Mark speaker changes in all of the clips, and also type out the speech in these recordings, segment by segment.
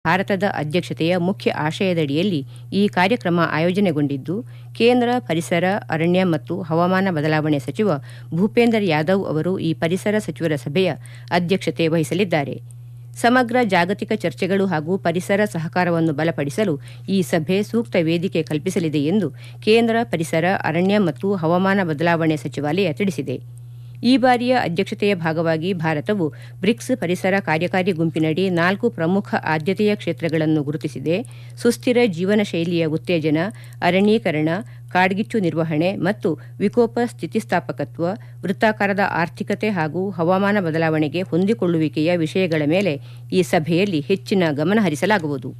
Speaker 1: ಭಾರತದ ಅಧ್ಯಕ್ಷತೆಯ ಮುಖ್ಯ ಆಶಯದಡಿಯಲ್ಲಿ ಈ ಕಾರ್ಯಕ್ರಮ ಆಯೋಜನೆಗೊಂಡಿದ್ದು ಕೇಂದ್ರ ಪರಿಸರ ಅರಣ್ಯ ಮತ್ತು ಹವಾಮಾನ ಬದಲಾವಣೆ ಸಚಿವ ಭೂಪೇಂದರ್ ಯಾದವ್ ಅವರು ಈ ಪರಿಸರ ಸಚಿವರ ಸಭೆಯ ಅಧ್ಯಕ್ಷತೆ ವಹಿಸಲಿದ್ದಾರೆ ಸಮಗ್ರ ಜಾಗತಿಕ ಚರ್ಚೆಗಳು ಹಾಗೂ ಪರಿಸರ ಸಹಕಾರವನ್ನು ಬಲಪಡಿಸಲು ಈ ಸಭೆ ಸೂಕ್ತ ವೇದಿಕೆ ಕಲ್ಪಿಸಲಿದೆ ಎಂದು ಕೇಂದ್ರ ಪರಿಸರ ಅರಣ್ಯ ಮತ್ತು ಹವಾಮಾನ ಬದಲಾವಣೆ ಸಚಿವಾಲಯ ತಿಳಿಸಿದೆ ಈ ಬಾರಿಯ ಅಧ್ಯಕ್ಷತೆಯ ಭಾಗವಾಗಿ ಭಾರತವು ಬ್ರಿಕ್ಸ್ ಪರಿಸರ ಕಾರ್ಯಕಾರಿ ಗುಂಪಿನಡಿ ನಾಲ್ಕು ಪ್ರಮುಖ ಆದ್ಯತೆಯ ಕ್ಷೇತ್ರಗಳನ್ನು ಗುರುತಿಸಿದೆ ಸುಸ್ಥಿರ ಜೀವನ ಶೈಲಿಯ ಉತ್ತೇಜನ ಅರಣ್ಯೀಕರಣ ಕಾಡ್ಗಿಚ್ಚು ನಿರ್ವಹಣೆ ಮತ್ತು ವಿಕೋಪ ಸ್ಥಿತಿಸ್ಥಾಪಕತ್ವ ವೃತ್ತಾಕಾರದ ಆರ್ಥಿಕತೆ ಹಾಗೂ ಹವಾಮಾನ ಬದಲಾವಣೆಗೆ ಹೊಂದಿಕೊಳ್ಳುವಿಕೆಯ ವಿಷಯಗಳ ಮೇಲೆ ಈ ಸಭೆಯಲ್ಲಿ ಹೆಚ್ಚಿನ ಗಮನ ಹರಿಸಲಾಗುವುದು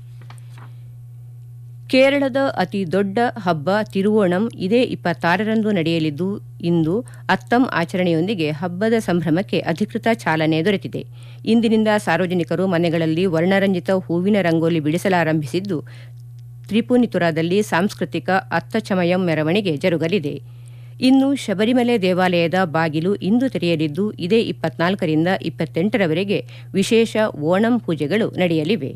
Speaker 1: ಕೇರಳದ ಅತಿ ದೊಡ್ಡ ಹಬ್ಬ ತಿರುವೋಣಂ ಇದೇ ಇಪ್ಪತ್ತಾರರಂದು ನಡೆಯಲಿದ್ದು ಇಂದು ಅತ್ತಂ ಆಚರಣೆಯೊಂದಿಗೆ ಹಬ್ಬದ ಸಂಭ್ರಮಕ್ಕೆ ಅಧಿಕೃತ ಚಾಲನೆ ದೊರೆತಿದೆ ಇಂದಿನಿಂದ ಸಾರ್ವಜನಿಕರು ಮನೆಗಳಲ್ಲಿ ವರ್ಣರಂಜಿತ ಹೂವಿನ ರಂಗೋಲಿ ಬಿಡಿಸಲಾರಂಭಿಸಿದ್ದು ತ್ರಿಪುನಿತುರಾದಲ್ಲಿ ಸಾಂಸ್ಕೃತಿಕ ಅತ್ತಚಮಯಂ ಮೆರವಣಿಗೆ ಜರುಗಲಿದೆ ಇನ್ನು ಶಬರಿಮಲೆ ದೇವಾಲಯದ ಬಾಗಿಲು ಇಂದು ತೆರೆಯಲಿದ್ದು ಇದೇ ಇಪ್ಪತ್ನಾಲ್ಕರಿಂದ ಇಪ್ಪತ್ತೆಂಟರವರೆಗೆ ವಿಶೇಷ ಓಣಂ ಪೂಜೆಗಳು ನಡೆಯಲಿವೆ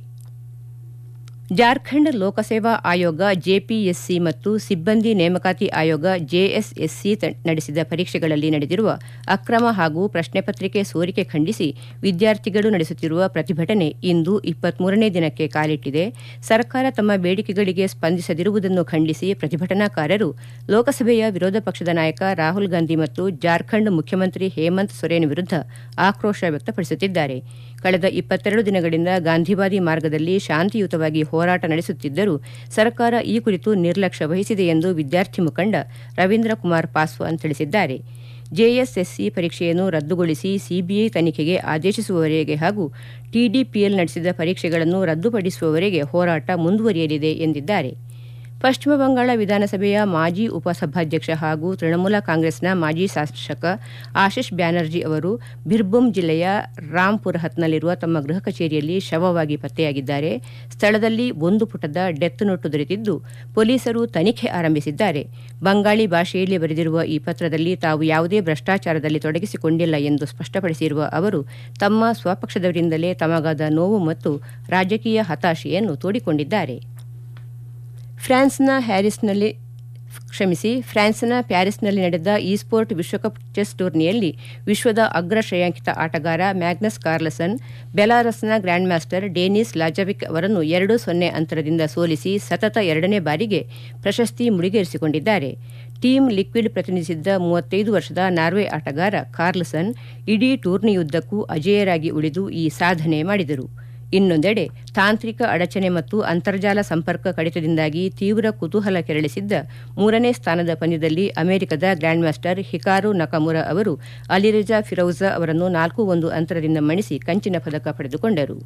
Speaker 1: ಜಾರ್ಖಂಡ್ ಲೋಕಸೇವಾ ಆಯೋಗ ಜೆಪಿಎಸ್ಸಿ ಮತ್ತು ಸಿಬ್ಬಂದಿ ನೇಮಕಾತಿ ಆಯೋಗ ಜೆಎಸ್ಎಸ್ಸಿ ನಡೆಸಿದ ಪರೀಕ್ಷೆಗಳಲ್ಲಿ ನಡೆದಿರುವ ಅಕ್ರಮ ಹಾಗೂ ಪ್ರಶ್ನೆ ಪತ್ರಿಕೆ ಸೋರಿಕೆ ಖಂಡಿಸಿ ವಿದ್ಯಾರ್ಥಿಗಳು ನಡೆಸುತ್ತಿರುವ ಪ್ರತಿಭಟನೆ ಇಂದು ಇಪ್ಪತ್ಮೂರನೇ ದಿನಕ್ಕೆ ಕಾಲಿಟ್ಟಿದೆ ಸರ್ಕಾರ ತಮ್ಮ ಬೇಡಿಕೆಗಳಿಗೆ ಸ್ಪಂದಿಸದಿರುವುದನ್ನು ಖಂಡಿಸಿ ಪ್ರತಿಭಟನಾಕಾರರು ಲೋಕಸಭೆಯ ವಿರೋಧ ಪಕ್ಷದ ನಾಯಕ ರಾಹುಲ್ ಗಾಂಧಿ ಮತ್ತು ಜಾರ್ಖಂಡ್ ಮುಖ್ಯಮಂತ್ರಿ ಹೇಮಂತ್ ಸೊರೇನ್ ವಿರುದ್ಧ ಆಕ್ರೋಶ ವ್ಯಕ್ತಪಡಿಸುತ್ತಿದ್ದಾರೆ ಕಳೆದ ಇಪ್ಪತ್ತೆರಡು ದಿನಗಳಿಂದ ಗಾಂಧಿವಾದಿ ಮಾರ್ಗದಲ್ಲಿ ಶಾಂತಿಯುತವಾಗಿ ಹೋರಾಟ ನಡೆಸುತ್ತಿದ್ದರೂ ಸರ್ಕಾರ ಈ ಕುರಿತು ನಿರ್ಲಕ್ಷ್ಯ ವಹಿಸಿದೆ ಎಂದು ವಿದ್ಯಾರ್ಥಿ ಮುಖಂಡ ರವೀಂದ್ರ ಕುಮಾರ್ ಪಾಸ್ವಾನ್ ತಿಳಿಸಿದ್ದಾರೆ ಜೆಎಸ್ಎಸ್ಸಿ ಪರೀಕ್ಷೆಯನ್ನು ರದ್ದುಗೊಳಿಸಿ ಸಿಬಿಐ ತನಿಖೆಗೆ ಆದೇಶಿಸುವವರೆಗೆ ಹಾಗೂ ಟಿಡಿಪಿಎಲ್ ನಡೆಸಿದ ಪರೀಕ್ಷೆಗಳನ್ನು ರದ್ದುಪಡಿಸುವವರೆಗೆ ಹೋರಾಟ ಮುಂದುವರಿಯಲಿದೆ ಎಂದಿದ್ದಾರೆ ಪಶ್ಚಿಮ ಬಂಗಾಳ ವಿಧಾನಸಭೆಯ ಮಾಜಿ ಉಪಸಭಾಧ್ಯಕ್ಷ ಹಾಗೂ ತೃಣಮೂಲ ಕಾಂಗ್ರೆಸ್ನ ಮಾಜಿ ಶಾಸಕ ಆಶಿಷ್ ಬ್ಯಾನರ್ಜಿ ಅವರು ಬಿರ್ಭೂಮ್ ಜಿಲ್ಲೆಯ ರಾಂಪುರಹತ್ನಲ್ಲಿರುವ ತಮ್ಮ ಗೃಹ ಕಚೇರಿಯಲ್ಲಿ ಶವವಾಗಿ ಪತ್ತೆಯಾಗಿದ್ದಾರೆ ಸ್ಥಳದಲ್ಲಿ ಒಂದು ಪುಟದ ಡೆತ್ ನೋಟು ದೊರೆತಿದ್ದು ಪೊಲೀಸರು ತನಿಖೆ ಆರಂಭಿಸಿದ್ದಾರೆ ಬಂಗಾಳಿ ಭಾಷೆಯಲ್ಲಿ ಬರೆದಿರುವ ಈ ಪತ್ರದಲ್ಲಿ ತಾವು ಯಾವುದೇ ಭ್ರಷ್ಟಾಚಾರದಲ್ಲಿ ತೊಡಗಿಸಿಕೊಂಡಿಲ್ಲ ಎಂದು ಸ್ಪಷ್ಟಪಡಿಸಿರುವ ಅವರು ತಮ್ಮ ಸ್ವಪಕ್ಷದವರಿಂದಲೇ ತಮಗಾದ ನೋವು ಮತ್ತು ರಾಜಕೀಯ ಹತಾಶೆಯನ್ನು ತೋಡಿಕೊಂಡಿದ್ದಾರೆ ಫ್ರಾನ್ಸ್ನ ಹ್ಯಾರಿಸ್ನಲ್ಲಿ ಕ್ಷಮಿಸಿ ಫ್ರಾನ್ಸ್ನ ಪ್ಯಾರಿಸ್ನಲ್ಲಿ ನಡೆದ ಈ ಸ್ಪೋರ್ಟ್ ವಿಶ್ವಕಪ್ ಚೆಸ್ ಟೂರ್ನಿಯಲ್ಲಿ ವಿಶ್ವದ ಅಗ್ರ ಶ್ರೇಯಾಂಕಿತ ಆಟಗಾರ ಮ್ಯಾಗ್ನಸ್ ಕಾರ್ಲಸನ್ ಬೆಲಾರಸ್ನ ಗ್ರ್ಯಾಂಡ್ ಮಾಸ್ಟರ್ ಡೇನಿಸ್ ಲಾಜವಿಕ್ ಅವರನ್ನು ಎರಡು ಸೊನ್ನೆ ಅಂತರದಿಂದ ಸೋಲಿಸಿ ಸತತ ಎರಡನೇ ಬಾರಿಗೆ ಪ್ರಶಸ್ತಿ ಮುಡಿಗೇರಿಸಿಕೊಂಡಿದ್ದಾರೆ ಟೀಮ್ ಲಿಕ್ವಿಡ್ ಪ್ರತಿನಿಧಿಸಿದ್ದ ಮೂವತ್ತೈದು ವರ್ಷದ ನಾರ್ವೆ ಆಟಗಾರ ಕಾರ್ಲ್ಸನ್ ಇಡೀ ಟೂರ್ನಿಯುದ್ದಕ್ಕೂ ಅಜೇಯರಾಗಿ ಉಳಿದು ಈ ಸಾಧನೆ ಮಾಡಿದರು ಇನ್ನೊಂದೆಡೆ ತಾಂತ್ರಿಕ ಅಡಚಣೆ ಮತ್ತು ಅಂತರ್ಜಾಲ ಸಂಪರ್ಕ ಕಡಿತದಿಂದಾಗಿ ತೀವ್ರ ಕುತೂಹಲ ಕೆರಳಿಸಿದ್ದ ಮೂರನೇ ಸ್ಥಾನದ ಪಂದ್ಯದಲ್ಲಿ ಅಮೆರಿಕದ ಗ್ರ್ಯಾಂಡ್ ಮಾಸ್ಟರ್ ಹಿಕಾರು ನಕಮುರ ಅವರು ಅಲಿರಜಾ ಫಿರೌಜಾ ಅವರನ್ನು ನಾಲ್ಕು ಒಂದು ಅಂತರದಿಂದ ಮಣಿಸಿ ಕಂಚಿನ ಪದಕ ಪಡೆದುಕೊಂಡರು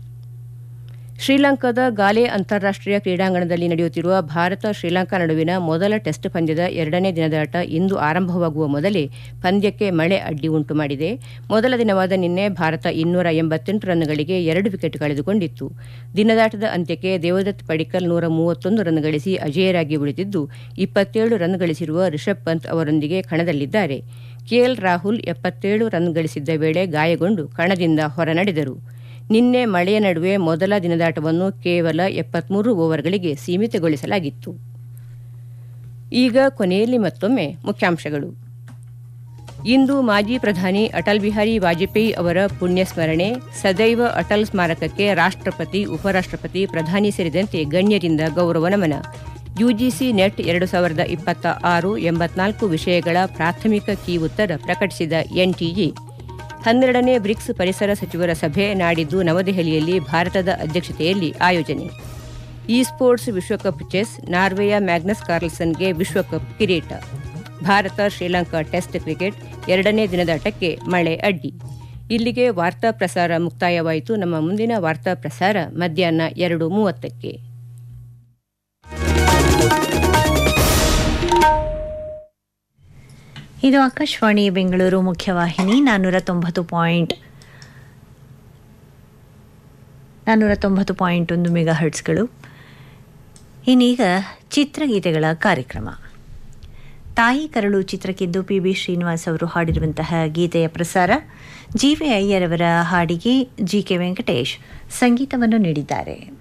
Speaker 1: ಶ್ರೀಲಂಕಾದ ಗಾಲೆ ಅಂತಾರಾಷ್ಟೀಯ ಕ್ರೀಡಾಂಗಣದಲ್ಲಿ ನಡೆಯುತ್ತಿರುವ ಭಾರತ ಶ್ರೀಲಂಕಾ ನಡುವಿನ ಮೊದಲ ಟೆಸ್ಟ್ ಪಂದ್ಯದ ಎರಡನೇ ದಿನದಾಟ ಇಂದು ಆರಂಭವಾಗುವ ಮೊದಲೇ ಪಂದ್ಯಕ್ಕೆ ಮಳೆ ಅಡ್ಡಿ ಉಂಟು ಮಾಡಿದೆ ಮೊದಲ ದಿನವಾದ ನಿನ್ನೆ ಭಾರತ ಇನ್ನೂರ ಎಂಬತ್ತೆಂಟು ರನ್ಗಳಿಗೆ ಎರಡು ವಿಕೆಟ್ ಕಳೆದುಕೊಂಡಿತ್ತು ದಿನದಾಟದ ಅಂತ್ಯಕ್ಕೆ ದೇವದತ್ ಪಡಿಕಲ್ ನೂರ ಮೂವತ್ತೊಂದು ರನ್ ಗಳಿಸಿ ಅಜೇಯರಾಗಿ ಉಳಿದಿದ್ದು ಇಪ್ಪತ್ತೇಳು ರನ್ ಗಳಿಸಿರುವ ರಿಷಬ್ ಪಂತ್ ಅವರೊಂದಿಗೆ ಕಣದಲ್ಲಿದ್ದಾರೆ ಕೆಎಲ್ ರಾಹುಲ್ ಎಪ್ಪತ್ತೇಳು ರನ್ ಗಳಿಸಿದ್ದ ವೇಳೆ ಗಾಯಗೊಂಡು ಕಣದಿಂದ ಹೊರನಡೆದರು ನಿನ್ನೆ ಮಳೆಯ ನಡುವೆ ಮೊದಲ ದಿನದಾಟವನ್ನು ಕೇವಲ ಎಪ್ಪತ್ಮೂರು ಓವರ್ಗಳಿಗೆ ಸೀಮಿತಗೊಳಿಸಲಾಗಿತ್ತು ಈಗ ಕೊನೆಯಲ್ಲಿ ಮತ್ತೊಮ್ಮೆ ಮುಖ್ಯಾಂಶಗಳು ಇಂದು ಮಾಜಿ ಪ್ರಧಾನಿ ಅಟಲ್ ಬಿಹಾರಿ ವಾಜಪೇಯಿ ಅವರ ಪುಣ್ಯ ಸ್ಮರಣೆ ಸದೈವ ಅಟಲ್ ಸ್ಮಾರಕಕ್ಕೆ ರಾಷ್ಟ್ರಪತಿ ಉಪರಾಷ್ಟ್ರಪತಿ ಪ್ರಧಾನಿ ಸೇರಿದಂತೆ ಗಣ್ಯರಿಂದ ಗೌರವ ನಮನ ಯುಜಿಸಿ ನೆಟ್ ಎರಡು ಸಾವಿರದ ಇಪ್ಪತ್ತ ಆರು ಎಂಬತ್ನಾಲ್ಕು ವಿಷಯಗಳ ಪ್ರಾಥಮಿಕ ಕೀ ಉತ್ತರ ಪ್ರಕಟಿಸಿದ ಎನ್ಟಿಎ ಹನ್ನೆರಡನೇ ಬ್ರಿಕ್ಸ್ ಪರಿಸರ ಸಚಿವರ ಸಭೆ ನಾಡಿದ್ದು ನವದೆಹಲಿಯಲ್ಲಿ ಭಾರತದ ಅಧ್ಯಕ್ಷತೆಯಲ್ಲಿ ಆಯೋಜನೆ ಇ ಸ್ಪೋರ್ಟ್ಸ್ ವಿಶ್ವಕಪ್ ಚೆಸ್ ನಾರ್ವೆಯ ಮ್ಯಾಗ್ನಸ್ ಕಾರ್ಲ್ಸನ್ಗೆ ವಿಶ್ವಕಪ್ ಕಿರೀಟ ಭಾರತ ಶ್ರೀಲಂಕಾ ಟೆಸ್ಟ್ ಕ್ರಿಕೆಟ್ ಎರಡನೇ ದಿನದಾಟಕ್ಕೆ ಮಳೆ ಅಡ್ಡಿ ಇಲ್ಲಿಗೆ ವಾರ್ತಾ ಪ್ರಸಾರ ಮುಕ್ತಾಯವಾಯಿತು ನಮ್ಮ ಮುಂದಿನ ವಾರ್ತಾ ಪ್ರಸಾರ ಮಧ್ಯಾಹ್ನ ಎರಡು ಮೂವತ್ತಕ್ಕೆ
Speaker 2: ಇದು ಆಕಾಶವಾಣಿ ಬೆಂಗಳೂರು ಮುಖ್ಯವಾಹಿನಿ ನಾನ್ನೂರ ತೊಂಬತ್ತು ಪಾಯಿಂಟ್ ನಾನ್ನೂರ ತೊಂಬತ್ತು ಪಾಯಿಂಟ್ ಒಂದು ಮೆಗಾ ಹರ್ಟ್ಸ್ಗಳು ಇನ್ನೀಗ ಚಿತ್ರಗೀತೆಗಳ ಕಾರ್ಯಕ್ರಮ ತಾಯಿ ಕರಳು ಚಿತ್ರಕ್ಕೆಂದು ಪಿ ಬಿ ಶ್ರೀನಿವಾಸ್ ಅವರು ಹಾಡಿರುವಂತಹ ಗೀತೆಯ ಪ್ರಸಾರ ಜಿ ವಿ ಅಯ್ಯರ್ ಅವರ ಹಾಡಿಗೆ ಜಿ ಕೆ ವೆಂಕಟೇಶ್ ಸಂಗೀತವನ್ನು ನೀಡಿದ್ದಾರೆ